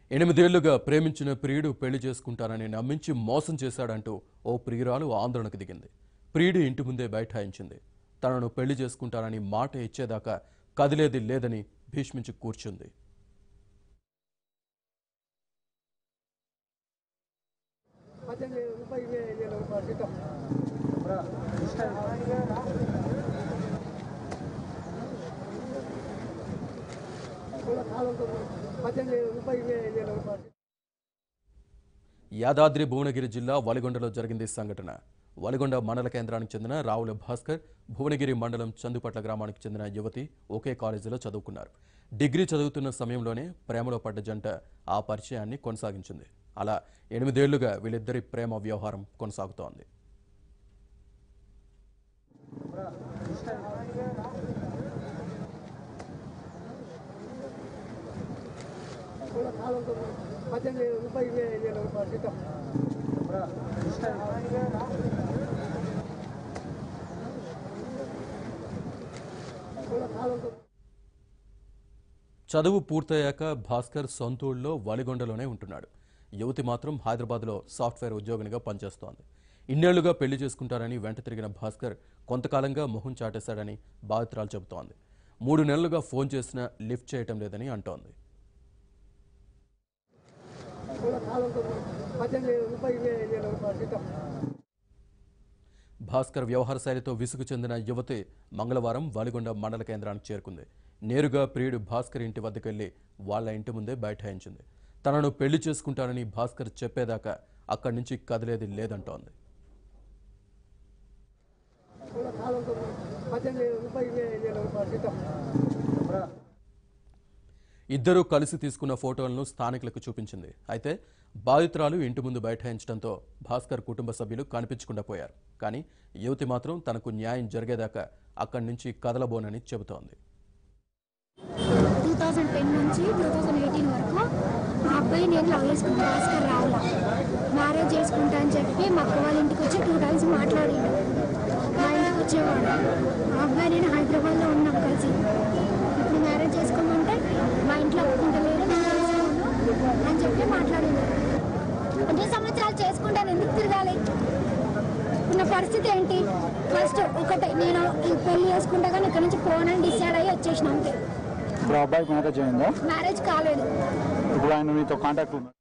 ఎనిమిదేళ్లుగా ప్రేమించిన ప్రియుడు పెళ్లి చేసుకుంటానని నమ్మించి మోసం చేశాడంటూ ఓ ప్రియురాలు ఆందోళనకు దిగింది ప్రియుడు ఇంటి ముందే బైఠాయించింది తనను పెళ్లి చేసుకుంటానని మాట ఇచ్చేదాకా కదిలేది లేదని భీష్మించి కూర్చుంది పద్దెనిమిది రూపాయలు ఇరవై ఐదు వేల రూపాయలు జీతం కుల కాలంతో పద్దెనిమిది రూపాయలు ఇరవై ఐదు వేల రూపాయలు యాదాద్రి భువనగిరి జిల్లా వలిగొండలో జరిగింది ఈ సంఘటన వలిగొండ మండల కేంద్రానికి చెందిన రావుల భాస్కర్ భువనగిరి మండలం చందుపట్ల గ్రామానికి చెందిన యువతి ఒకే కాలేజీలో చదువుకున్నారు డిగ్రీ చదువుతున్న సమయంలోనే ప్రేమలో పడ్డ జంట ఆ పరిచయాన్ని కొనసాగించింది అలా ఎనిమిదేళ్లుగా వీళ్ళిద్దరి ప్రేమ వ్యవహారం కొనసాగుతోంది కుల కాలంతో పద్దెనిమిది రూపాయలు ఇరవై ఐదు వేల రూపాయలు జీతం కుల కాలంతో చదువు పూర్తయ్యాక భాస్కర్ సొంతూళ్ళలో వలిగొండలోనే ఉంటున్నాడు యువతి మాత్రం హైదరాబాద్లో సాఫ్ట్వేర్ ఉద్యోగినిగా పనిచేస్తోంది ఇన్నేళ్లుగా పెళ్లి చేసుకుంటారని వెంట తిరిగిన భాస్కర్ కొంతకాలంగా మొహం చాటేశాడని బాధితురాలు చెబుతోంది మూడు నెలలుగా ఫోన్ చేసినా లిఫ్ట్ చేయటం లేదని అంటోంది కుల కాలంతో పద్దెనిమిది రూపాయలు ఇరవై ఐదు వేల రూపాయలు జీతం భాస్కర్ వ్యవహార శైలితో విసుగు చెందిన యువతి మంగళవారం వలిగొండ మండల కేంద్రానికి చేరుకుంది నేరుగా ప్రియుడు భాస్కర్ ఇంటి వద్దకెళ్లి వాళ్ళ ఇంటి ముందే బైఠాయించింది తనను పెళ్లి చేసుకుంటానని భాస్కర్ చెప్పేదాకా అక్కడి నుంచి కదిలేది లేదంటోంది కుల కాలంతో పద్దెనిమిది రూపాయలు ఇరవై ఐదు వేల రూపాయలు జీతం ఇద్దరూ కలిసి తీసుకున్న ఫోటోలను స్థానికులకు చూపించింది అయితే బాధితురాలు ఇంటి ముందు బైఠాయించడంతో భాస్కర్ కుటుంబ సభ్యులు కనిపించకుండా పోయారు కానీ యువతి మాత్రం తనకు న్యాయం జరిగేదాకా అక్కడి నుంచి కదలబోనని చెబుతోంది టూ థౌజండ్ టెన్ నుంచి టూ థౌజండ్ ఎయిటీన్ వరకు ఆ అబ్బాయి నేను లవ్ చేసుకున్నా భాస్కర్ రావుల మ్యారేజ్ చేసుకుంటా అని చెప్పి మా అక్క వాళ్ళ ఇంటికి వచ్చి టూ టైమ్స్ మాట్లాడిండు మా ఇంటికి వచ్చేవాడు ఆ అబ్బాయి నేను హైదరాబాద్లో ఉన్నాం కలిసి ఇప్పుడు మ్యారేజ్ చేసుకోమంటే మా ఇంట్లో ఒప్పుకుంటలేరు నేను చేసుకోను అని చెప్పి మాట్లాడిండు ఎన్ని సంవత్సరాలు చేసుకుంటాను ఎందుకు తిరగాలి ఇప్పుడు నా పరిస్థితి ఏంటి ఫస్ట్ ఒకటే నేను ఈ పెళ్లి చేసుకుంటా కానీ ఇక్కడ నుంచి పోనని డిసైడ్ అయ్యి వచ్చేసిన అంతే ఇప్పుడు ఆ అబ్బాయికి మ్యారేజ్ అయిందా మ్యారేజ్ కాలేదు ఇప్పుడు ఆయన మీతో కాంటాక్ట్ ఉందా